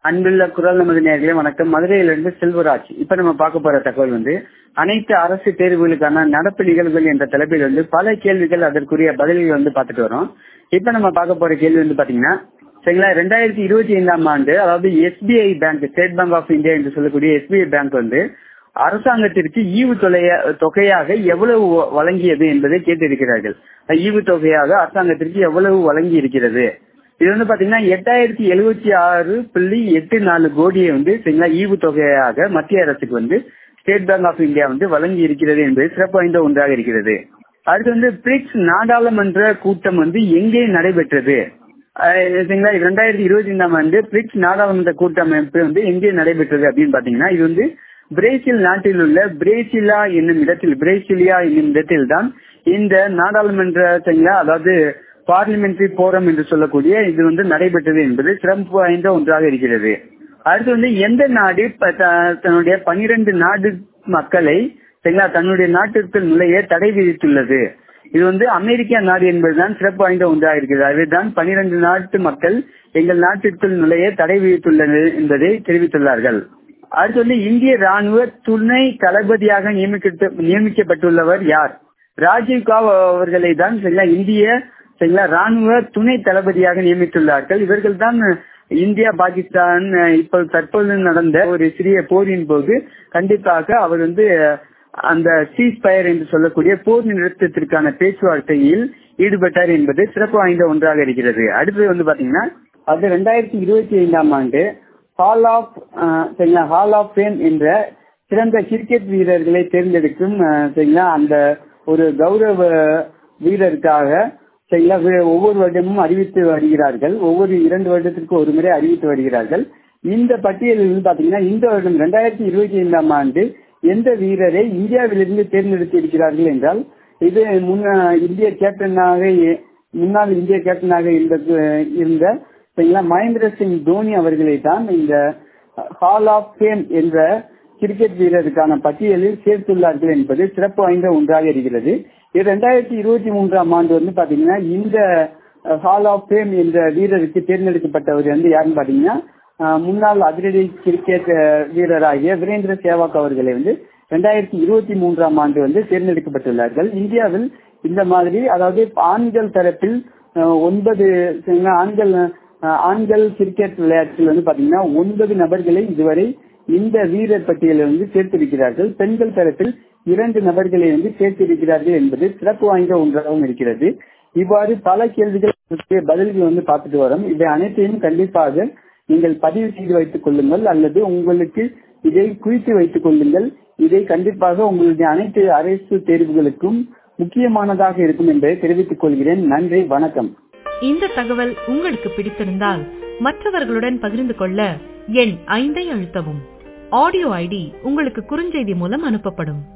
அன்புள்ள குரல் நமது நேர்களே வணக்கம் மதுரையிலிருந்து செல்வராஜ் இப்ப நம்ம பார்க்க போற தகவல் வந்து அனைத்து அரசு தேர்வுகளுக்கான நடப்பு நிகழ்வுகள் என்ற தலைப்பில் வந்து பல கேள்விகள் அதற்குரிய பதில்கள் வந்து பார்த்துட்டு வரோம் இப்ப நம்ம பார்க்க போற கேள்வி வந்து பாத்தீங்கன்னா சரிங்களா ரெண்டாயிரத்தி இருபத்தி ஐந்தாம் ஆண்டு அதாவது SBI bank state bank of India என்று சொல்லக்கூடிய எஸ்பிஐ பேங்க் வந்து அரசாங்கத்திற்கு ஈவு தொலைய தொகையாக எவ்வளவு வழங்கியது என்பதை கேட்டிருக்கிறார்கள் ஈவு தொகையாக அரசாங்கத்திற்கு எவ்வளவு வழங்கி இருக்கிறது இது வந்து பாத்தீங்கன்னா எட்டாயிரத்தி எழுபத்தி ஆறு புள்ளி எட்டு நாலு கோடியை வந்து சரிங்களா ஈவு தொகையாக மத்திய அரசுக்கு வந்து ஸ்டேட் பேங்க் ஆஃப் இந்தியா வந்து வழங்கி இருக்கிறது என்பது சிறப்பு வாய்ந்த ஒன்றாக இருக்கிறது அடுத்து வந்து பிரிக்ஸ் நாடாளுமன்ற கூட்டம் வந்து எங்கே நடைபெற்றது சரிங்களா இரண்டாயிரத்தி இருபத்தி ஐந்தாம் ஆண்டு பிரிக்ஸ் நாடாளுமன்ற கூட்டமைப்பு வந்து எங்கே நடைபெற்றது அப்படின்னு பாத்தீங்கன்னா இது வந்து பிரேசில் நாட்டில் உள்ள பிரேசிலா என்னும் இடத்தில் பிரேசிலியா என்னும் இடத்தில் தான் இந்த நாடாளுமன்ற சரிங்களா அதாவது பார்லிமெண்டரி போரம் என்று சொல்லக்கூடிய இது வந்து நடைபெற்றது என்பது சிறப்பு வாய்ந்த ஒன்றாக இருக்கிறது அடுத்து வந்து எந்த நாடு தன்னுடைய பனிரெண்டு நாடு மக்களை சரிங்களா தன்னுடைய நாட்டிற்குள் நுழைய தடை விதித்துள்ளது இது வந்து அமெரிக்கா நாடு என்பதுதான் சிறப்பு வாய்ந்த ஒன்றாக இருக்கிறது அதுதான் பனிரெண்டு நாட்டு மக்கள் எங்கள் நாட்டிற்குள் நுழைய தடை விதித்துள்ளது என்பதை தெரிவித்துள்ளார்கள் அடுத்து வந்து இந்திய ராணுவ துணை தளபதியாக நியமிக்கப்பட்டுள்ளவர் யார் ராஜீவ் காவ் அவர்களை தான் சரிங்களா இந்திய சரிங்களா ராணுவ துணை தளபதியாக நியமித்துள்ளார்கள் இவர்கள் தான் இந்தியா பாகிஸ்தான் இப்போ தற்போது நடந்த ஒரு சிறிய போரின் போது கண்டிப்பாக அவர் வந்து அந்த சீஸ் பயர் என்று சொல்லக்கூடிய போர் நிறுத்தத்திற்கான பேச்சுவார்த்தையில் ஈடுபட்டார் என்பது சிறப்பு வாய்ந்த ஒன்றாக இருக்கிறது அடுத்தது வந்து பாத்தீங்கன்னா அது ரெண்டாயிரத்தி இருபத்தி ஐந்தாம் ஆண்டு ஹால் ஆஃப் சரிங்களா ஹால் ஆஃப் ஃபேம் என்ற சிறந்த கிரிக்கெட் வீரர்களை தேர்ந்தெடுக்கும் சரிங்களா அந்த ஒரு கௌரவ வீரருக்காக சரிங்களா ஒவ்வொரு வருடமும் அறிவித்து வருகிறார்கள் ஒவ்வொரு இரண்டு வருடத்திற்கு ஒரு முறை அறிவித்து வருகிறார்கள் இந்த பட்டியலில் பாத்தீங்கன்னா இந்த வருடம் ரெண்டாயிரத்தி இருபத்தி ஐந்தாம் ஆண்டு எந்த வீரரை இந்தியாவிலிருந்து தேர்ந்தெடுத்து இருக்கிறார்கள் என்றால் இது இந்திய கேப்டனாக முன்னாள் இந்திய கேப்டனாக இருந்த சரிங்களா மகேந்திர சிங் தோனி அவர்களை தான் இந்த ஹால் ஆஃப் ஃபேம் என்ற கிரிக்கெட் வீரருக்கான பட்டியலில் சேர்த்துள்ளார்கள் என்பது சிறப்பு வாய்ந்த ஒன்றாக இருக்கிறது இரண்டாயிரத்தி இருபத்தி மூன்றாம் ஆண்டு வந்து பாத்தீங்கன்னா இந்த ஹால் ஆஃப் ஃபேம் என்ற வீரருக்கு தேர்ந்தெடுக்கப்பட்டவர் வந்து யாருன்னு பாத்தீங்கன்னா முன்னாள் அதிரடி கிரிக்கெட் வீரராகிய வீரேந்திர சேவாக் அவர்களை வந்து ரெண்டாயிரத்தி இருபத்தி மூன்றாம் ஆண்டு வந்து தேர்ந்தெடுக்கப்பட்டுள்ளார்கள் இந்தியாவில் இந்த மாதிரி அதாவது ஆண்கள் தரப்பில் ஒன்பது ஆண்கள் ஆண்கள் கிரிக்கெட் விளையாட்டில் வந்து பாத்தீங்கன்னா ஒன்பது நபர்களை இதுவரை இந்த வீரர் பட்டியலில் வந்து சேர்த்திருக்கிறார்கள் பெண்கள் தரப்பில் இரண்டு நபர்களை வந்து சேர்த்திருக்கிறார்கள் என்பது சிறப்பு வாய்ந்த ஒன்றாகவும் இருக்கிறது இவ்வாறு பல கேள்விகள் பதில்கள் வந்து பார்த்துட்டு வரோம் இவை அனைத்தையும் கண்டிப்பாக நீங்கள் பதிவு செய்து வைத்துக் கொள்ளுங்கள் அல்லது உங்களுக்கு இதை குறித்து வைத்துக் கொள்ளுங்கள் இதை கண்டிப்பாக உங்களுடைய அனைத்து அரசு தேர்வுகளுக்கும் முக்கியமானதாக இருக்கும் என்பதை தெரிவித்துக் கொள்கிறேன் நன்றி வணக்கம் இந்த தகவல் உங்களுக்கு பிடித்திருந்தால் மற்றவர்களுடன் பகிர்ந்து கொள்ள எண் ஐந்தை அழுத்தவும் ஆடியோ ஐடி உங்களுக்கு குறுஞ்செய்தி மூலம் அனுப்பப்படும்